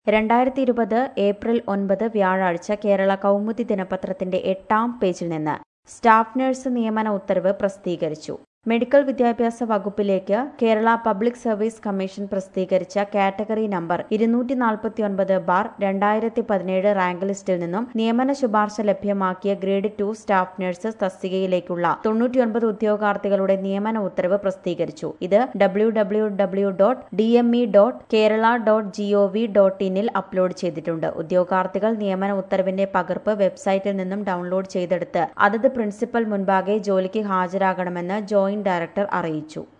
രണ്ടായിരത്തി ഇരുപത് ഏപ്രിൽ ഒൻപത് വ്യാഴാഴ്ച കേരള കൗമുദി ദിനപത്രത്തിന്റെ എട്ടാം പേജിൽ നിന്ന് സ്റ്റാഫ് നഴ്സ് നിയമന ഉത്തരവ് പ്രസിദ്ധീകരിച്ചു മെഡിക്കൽ വിദ്യാഭ്യാസ വകുപ്പിലേക്ക് കേരള പബ്ലിക് സർവീസ് കമ്മീഷൻ പ്രസിദ്ധീകരിച്ച കാറ്റഗറി നമ്പർ ഇരുന്നൂറ്റി നാൽപ്പത്തിയൊൻപത് ബാർ രണ്ടായിരത്തി പതിനേഴ് റാങ്ക് ലിസ്റ്റിൽ നിന്നും നിയമന ശുപാർശ ലഭ്യമാക്കിയ ഗ്രേഡ് ടു സ്റ്റാഫ് നഴ്സ് തസ്തികയിലേക്കുള്ള തൊണ്ണൂറ്റിയൊൻപത് ഉദ്യോഗാർത്ഥികളുടെ നിയമന ഉത്തരവ് പ്രസിദ്ധീകരിച്ചു ഇത് W W W dot D M E dot Kerala dot G O V dot ഇനിൽ അപ്ലോഡ് ചെയ്തിട്ടുണ്ട് ഉദ്യോഗാർത്ഥികൾ നിയമന ഉത്തരവിന്റെ പകർപ്പ് വെബ്സൈറ്റിൽ നിന്നും ഡൗൺലോഡ് ചെയ്തെടുത്ത് അതത് പ്രിൻസിപ്പൽ മുൻപാകെ ജോലിക്ക് ഹാജരാകണമെന്ന് ജോയിന്റ് ഡയറക്ടർ അറിയിച്ചു